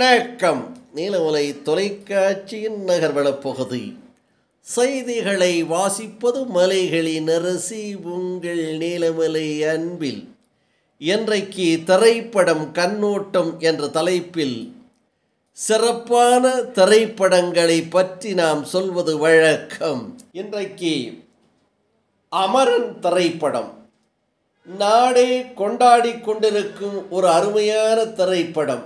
வணக்கம் நீலமலை தொலைக்காட்சியின் நகர்வளப் பகுதி செய்திகளை வாசிப்பது மலைகளின் அரசி உங்கள் நீலமலை அன்பில் இன்றைக்கு திரைப்படம் கண்ணோட்டம் என்ற தலைப்பில் சிறப்பான திரைப்படங்களை பற்றி நாம் சொல்வது வழக்கம் இன்றைக்கு அமரன் திரைப்படம் நாடே கொண்டாடி கொண்டிருக்கும் ஒரு அருமையான திரைப்படம்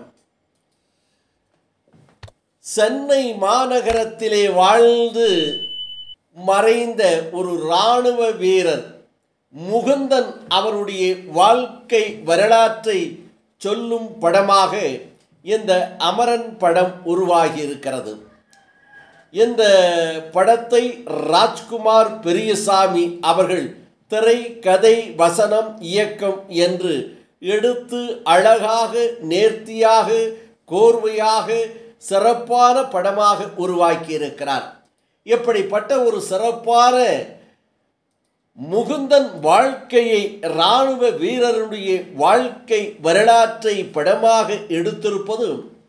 சென்னை மாநகரத்திலே வாழ்ந்து மறைந்த ஒரு இராணுவ வீரர் முகுந்தன் அவருடைய வாழ்க்கை வரலாற்றை சொல்லும் படமாக இந்த அமரன் படம் உருவாகி இருக்கிறது இந்த படத்தை ராஜ்குமார் பெரியசாமி அவர்கள் திரை கதை வசனம் இயக்கம் என்று எடுத்து அழகாக நேர்த்தியாக கோர்வையாக சிறப்பான படமாக உருவாக்கியிருக்கிறார் இப்படிப்பட்ட ஒரு சிறப்பான முகுந்தன் வாழ்க்கையை இராணுவ வீரருடைய வாழ்க்கை வரலாற்றை படமாக எடுத்திருப்பது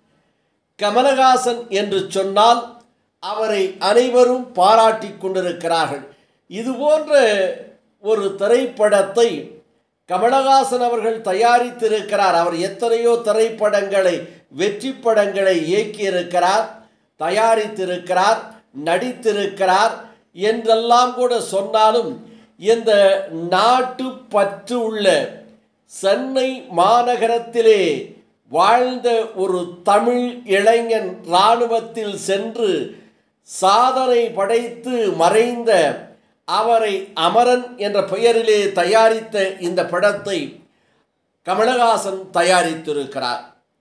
கமலஹாசன் என்று சொன்னால் அவரை அனைவரும் பாராட்டி கொண்டிருக்கிறார்கள் இதுபோன்ற ஒரு திரைப்படத்தை கமலஹாசன் அவர்கள் தயாரித்திருக்கிறார் அவர் எத்தனையோ திரைப்படங்களை வெற்றி படங்களை இயக்கியிருக்கிறார் தயாரித்திருக்கிறார் நடித்திருக்கிறார் என்றெல்லாம் கூட சொன்னாலும் இந்த நாட்டு பற்று உள்ள சென்னை மாநகரத்திலே வாழ்ந்த ஒரு தமிழ் இளைஞன் இராணுவத்தில் சென்று சாதனை படைத்து மறைந்த அவரை அமரன் என்ற பெயரிலே தயாரித்த இந்த படத்தை கமலஹாசன் தயாரித்திருக்கிறார்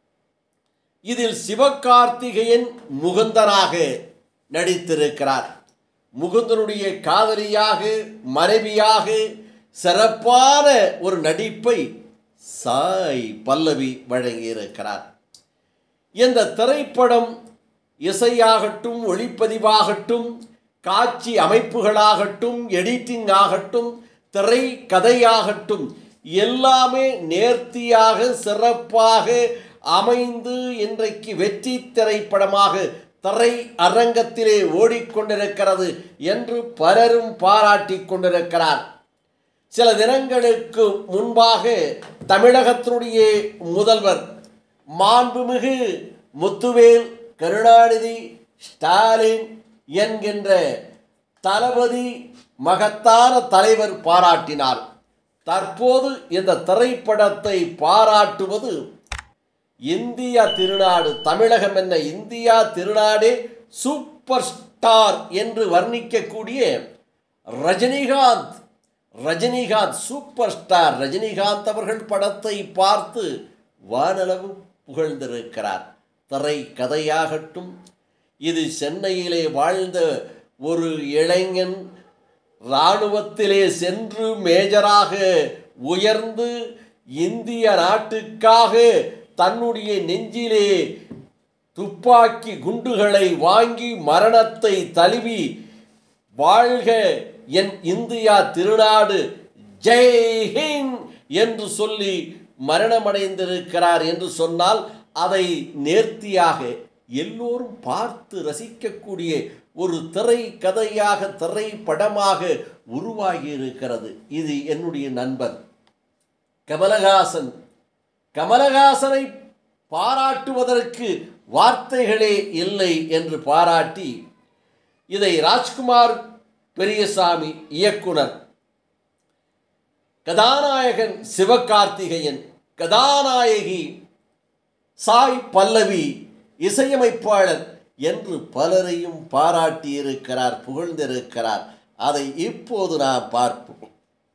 இதில் சிவகார்த்திகேயன் முகுந்தனாக நடித்திருக்கிறார் முகுந்தனுடைய காதலியாக மனைவியாக சிறப்பான ஒரு நடிப்பை சாய் பல்லவி வழங்கியிருக்கிறார் இந்த திரைப்படம் இசையாகட்டும் ஒளிப்பதிவாகட்டும் காட்சி அமைப்புகளாகட்டும் எடிட்டிங் ஆகட்டும் திரை கதையாகட்டும் எல்லாமே நேர்த்தியாக சிறப்பாக அமைந்து இன்றைக்கு வெற்றி திரைப்படமாக திரை அரங்கத்திலே ஓடிக்கொண்டிருக்கிறது என்று பலரும் பாராட்டி கொண்டிருக்கிறார் சில தினங்களுக்கு முன்பாக தமிழகத்தினுடைய முதல்வர் மாண்புமிகு முத்துவேல் கருணாநிதி ஸ்டாலின் என்கின்ற தளபதி மகத்தான தலைவர் பாராட்டினார் தற்போது இந்த திரைப்படத்தை பாராட்டுவது இந்தியா திருநாடு தமிழகம் என்ன இந்தியா திருநாடே சூப்பர் ஸ்டார் என்று வர்ணிக்கக்கூடிய ரஜினிகாந்த் ரஜினிகாந்த் சூப்பர் ஸ்டார் ரஜினிகாந்த் அவர்கள் படத்தை பார்த்து வானளவு புகழ்ந்திருக்கிறார் திரை கதையாகட்டும் இது சென்னையிலே வாழ்ந்த ஒரு இளைஞன் இராணுவத்திலே சென்று மேஜராக உயர்ந்து இந்திய நாட்டுக்காக தன்னுடைய நெஞ்சிலே துப்பாக்கி குண்டுகளை வாங்கி மரணத்தை தழுவி வாழ்க என் இந்தியா திருநாடு ஜெய்ஹிந்த் என்று சொல்லி மரணமடைந்திருக்கிறார் என்று சொன்னால் அதை நேர்த்தியாக எல்லோரும் பார்த்து ரசிக்கக்கூடிய ஒரு திரை கதையாக திரைப்படமாக உருவாகி இருக்கிறது இது என்னுடைய நண்பன் கமலஹாசன் கமலஹாசனை பாராட்டுவதற்கு வார்த்தைகளே இல்லை என்று பாராட்டி இதை ராஜ்குமார் பெரியசாமி இயக்குனர் கதாநாயகன் சிவகார்த்திகேயன் கதாநாயகி சாய் பல்லவி இசையமைப்பாளர் என்று பலரையும் பாராட்டியிருக்கிறார் புகழ்ந்திருக்கிறார் அதை இப்போது நாம் பார்ப்போம்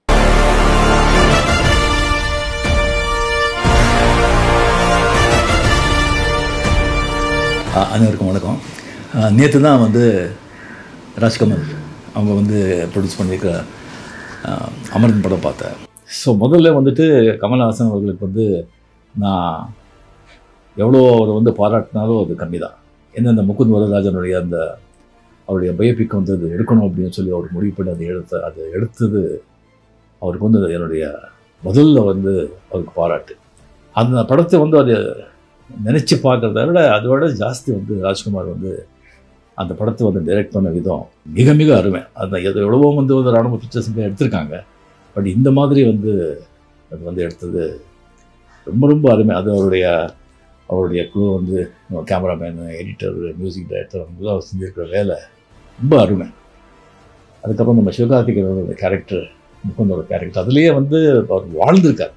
அனைவருக்கும் வணக்கம் நேற்று தான் வந்து ராஜ்கமல் அவங்க வந்து ப்ரொடியூஸ் பண்ணியிருக்கிற அஹ், அமரன் படம் பார்த்தேன் ஸோ முதல்ல வந்துட்டு கமல்ஹாசன் அவர்களுக்கு வந்து நான் எவ்வளோ அவர் வந்து பாராட்டினாலும் அது கம்மி தான் ஏன்னா இந்த முகுந்த் வரராஜனுடைய அந்த அவருடைய பயோபிக் வந்து அது எடுக்கணும் அப்படின்னு சொல்லி அவர் முடிவு பண்ணி அதை எடுத்த அதை எடுத்தது அவருக்கு வந்து அது என்னுடைய முதல்ல வந்து அவருக்கு பாராட்டு அந்த படத்தை வந்து அது நினச்சி பார்க்குறத விட அதோட ஜாஸ்தி வந்து ராஜ்குமார் வந்து அந்த படத்தை வந்து டைரக்ட் பண்ண விதம் மிக மிக அருமை அந்த எது எவ்வளவோ வந்து வந்து ராணுவ பிக்சர்ஸ் எடுத்திருக்காங்க பட் இந்த மாதிரி வந்து அது வந்து எடுத்தது ரொம்ப ரொம்ப அருமை அது அவருடைய அவருடைய குழு வந்து கேமராமேன் எடிட்டர் மியூசிக் டைரக்டர் அவங்களாம் அவர் செஞ்சிருக்கிற வேலை ரொம்ப அருமை அதுக்கப்புறம் நம்ம சிவகார்த்திகேயனோட கேரக்டர் முகுந்தோட கேரக்டர் அதுலேயே வந்து அவர் வாழ்ந்திருக்கார்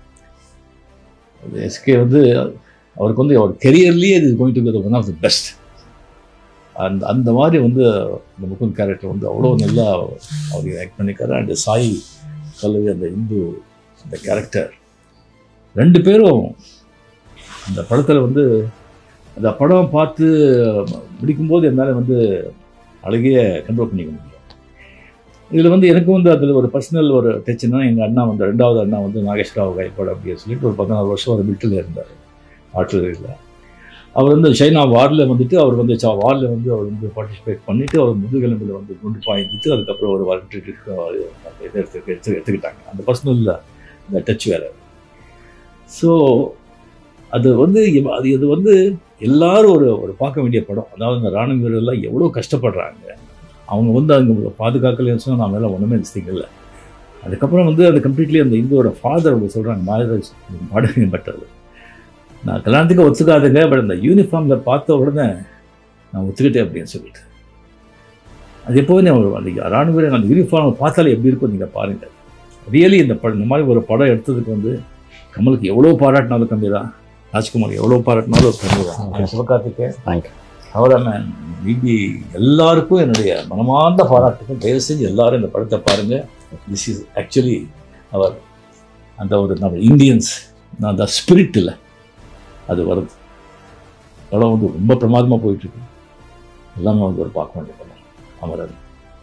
அது எஸ்கே வந்து அவருக்கு வந்து அவர் கெரியர்லேயே இது going to one of the best அந்த அந்த மாதிரி வந்து அந்த முகுந்த் கேரக்டர் வந்து அவ்வளோ நல்லா அவர் ஆக்ட் பண்ணியிருக்காரு அண்ட் சாய் கல்லவி அந்த இந்து அந்த கேரக்டர் ரெண்டு பேரும் அந்த படத்தில் வந்து அந்த படம் பார்த்து முடிக்கும்போது என்னால் வந்து அழகைய கண்ட்ரோல் பண்ணிக்க முடியும் இதில் வந்து எனக்கு வந்து அதில் ஒரு பர்சனல் ஒரு டச்சுன்னா எங்கள் அண்ணா வந்து ரெண்டாவது அண்ணா வந்து நாகேஸ்வராவ் கைப்பாடு அப்படின்னு சொல்லிட்டு ஒரு பதினாறு வருஷம் ஒரு மில்ட்டில் இருந்தார் ஆர்டிலரியில் அவர் வந்து சைனா வாரில் வந்துட்டு அவர் வந்து சா வாரில் வந்து அவர் வந்து பார்ட்டிசிபேட் பண்ணிவிட்டு அவர் முதுகெலும்பில் வந்து குண்டு பாய்ந்துட்டு அதுக்கப்புறம் ஒரு வரட்டு இதை எடுத்து எடுத்து எடுத்துக்கிட்டாங்க அந்த பர்சனலில் இந்த டச் வேறு ஸோ அது வந்து இவ- அது இது வந்து எல்லாரும் ஒரு ஒரு பார்க்க வேண்டிய படம் அதாவது இந்த ராணுவ வீரர்லாம் எவ்வளோ கஷ்டப்படுறாங்க அவங்க வந்து அங்கே பாதுகாக்கலன்னு சொன்னால் நான் மேலே ஒன்றுமே இல்லை அதுக்கப்புறம் வந்து அது கம்ப்ளீட்லி அந்த இந்துவோட ஃபாதர் அவங்க சொல்கிறாங்க மாயராஜ் பாடகை பட்டது நான் கல்யாணத்துக்கு ஒத்துக்காதுங்க பட் அந்த யூனிஃபார்மில் பார்த்த உடனே நான் ஒத்துக்கிட்டேன் அப்படின்னு சொல்லிட்டு அது எப்போவுமே ஒரு அந்த ராணுவ வீரர் அந்த யூனிஃபார்மை பார்த்தாலே எப்படி இருக்கும் நீங்கள் பாருங்கள் ரியலி இந்த படம் இந்த மாதிரி ஒரு படம் எடுத்ததுக்கு வந்து கமலுக்கு எவ்வளோ பாராட்டினாலும் கம்மி தான் ராஜ்குமார் எவ்வளோ பாராட்டினாலும் கம்மி தான் சிவகார்த்திகேயன் தேங்க்யூ கவரமேன் மீதி எல்லாருக்கும் என்னுடைய மனமார்ந்த பாராட்டுகள் தயவு செஞ்சு எல்லாரும் இந்த படத்தை பாருங்க திஸ் இஸ் ஆக்சுவலி அவர் அந்த ஒரு நம்ம இந்தியன்ஸ் அந்த ஸ்பிரிட் இல்லை அது வருது படம் வந்து ரொம்ப பிரமாதமாக போயிட்டு இருக்கு எல்லாமே வந்து ஒரு பார்க்க வேண்டிய படம் அமரன்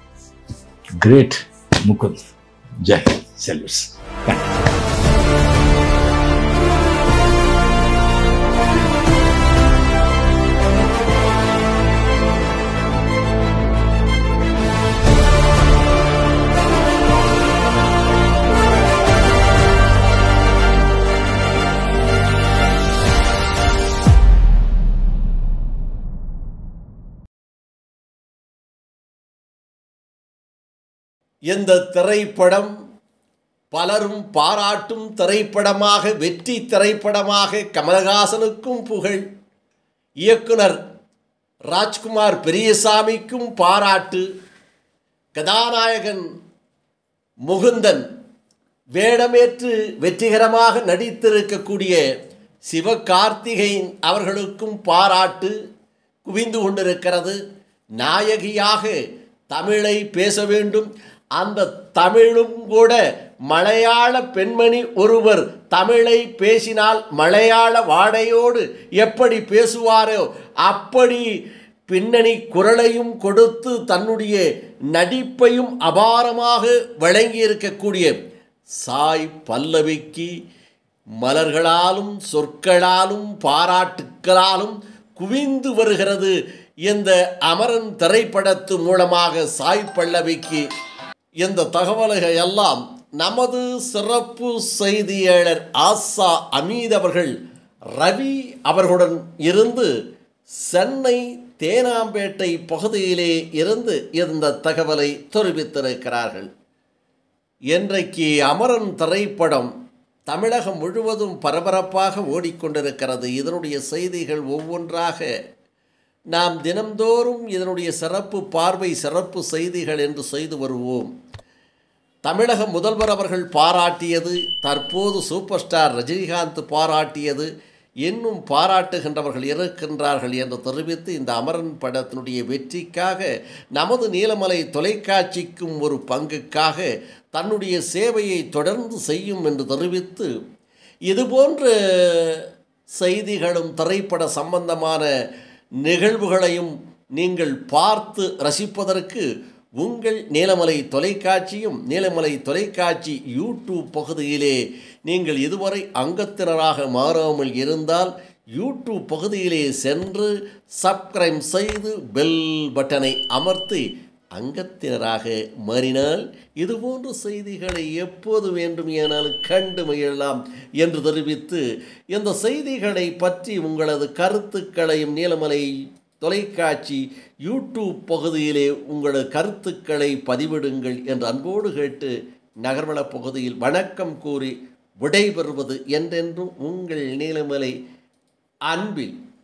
கிரேட் முகுந்த் ஜெய் செல்வஸ் இந்த திரைப்படம் பலரும் பாராட்டும் திரைப்படமாக வெற்றி திரைப்படமாக கமலஹாசனுக்கும் புகழ் இயக்குனர் ராஜ்குமார் பெரியசாமிக்கும் பாராட்டு கதாநாயகன் முகுந்தன் வேடமேற்று வெற்றிகரமாக நடித்திருக்கக்கூடிய சிவகார்த்திகேயன் அவர்களுக்கும் பாராட்டு குவிந்து கொண்டிருக்கிறது நாயகியாக தமிழை பேச வேண்டும் அந்த தமிழும் கூட மலையாள பெண்மணி ஒருவர் தமிழை பேசினால் மலையாள வாடையோடு எப்படி பேசுவாரோ அப்படி பின்னணி குரலையும் கொடுத்து தன்னுடைய நடிப்பையும் அபாரமாக வழங்கியிருக்கக்கூடிய சாய் பல்லவிக்கு மலர்களாலும் சொற்களாலும் பாராட்டுக்களாலும் குவிந்து வருகிறது இந்த அமரன் திரைப்படத்து மூலமாக சாய் பல்லவிக்கு இந்த தகவல்கள் எல்லாம் நமது சிறப்பு செய்தியாளர் ஆசா அமீத் அவர்கள் ரவி அவர்களுடன் இருந்து சென்னை தேனாம்பேட்டை பகுதியிலே இருந்து இந்த தகவலை தெரிவித்திருக்கிறார்கள் இன்றைக்கு அமரன் திரைப்படம் தமிழகம் முழுவதும் பரபரப்பாக ஓடிக்கொண்டிருக்கிறது இதனுடைய செய்திகள் ஒவ்வொன்றாக நாம் தினம்தோறும் இதனுடைய சிறப்பு பார்வை சிறப்பு செய்திகள் என்று செய்து வருவோம் தமிழக முதல்வர் அவர்கள் பாராட்டியது தற்போது சூப்பர் ஸ்டார் ரஜினிகாந்த் பாராட்டியது இன்னும் பாராட்டுகின்றவர்கள் இருக்கின்றார்கள் என்று தெரிவித்து இந்த அமரன் படத்தினுடைய வெற்றிக்காக நமது நீலமலை தொலைக்காட்சிக்கும் ஒரு பங்குக்காக தன்னுடைய சேவையை தொடர்ந்து செய்யும் என்று தெரிவித்து இதுபோன்ற செய்திகளும் திரைப்பட சம்பந்தமான நிகழ்வுகளையும் நீங்கள் பார்த்து ரசிப்பதற்கு உங்கள் நீலமலை தொலைக்காட்சியும் நீலமலை தொலைக்காட்சி யூடியூப் பகுதியிலே நீங்கள் இதுவரை அங்கத்தினராக மாறாமல் இருந்தால் யூடியூப் பகுதியிலே சென்று சப்ஸ்கிரைப் செய்து பெல் பட்டனை அமர்த்தி அங்கத்தினராக மாறினால் இதுபோன்ற செய்திகளை எப்போது வேண்டுமானாலும் கண்டு மகிழலாம் என்று தெரிவித்து இந்த செய்திகளை பற்றி உங்களது கருத்துக்களையும் நீலமலை தொலைக்காட்சி யூடியூப் பகுதியிலே உங்களது கருத்துக்களை பதிவிடுங்கள் என்று அன்போடு கேட்டு நகர்வள பகுதியில் வணக்கம் கூறி விடைபெறுவது என்றென்றும் உங்கள் நீலமலை அன்பில்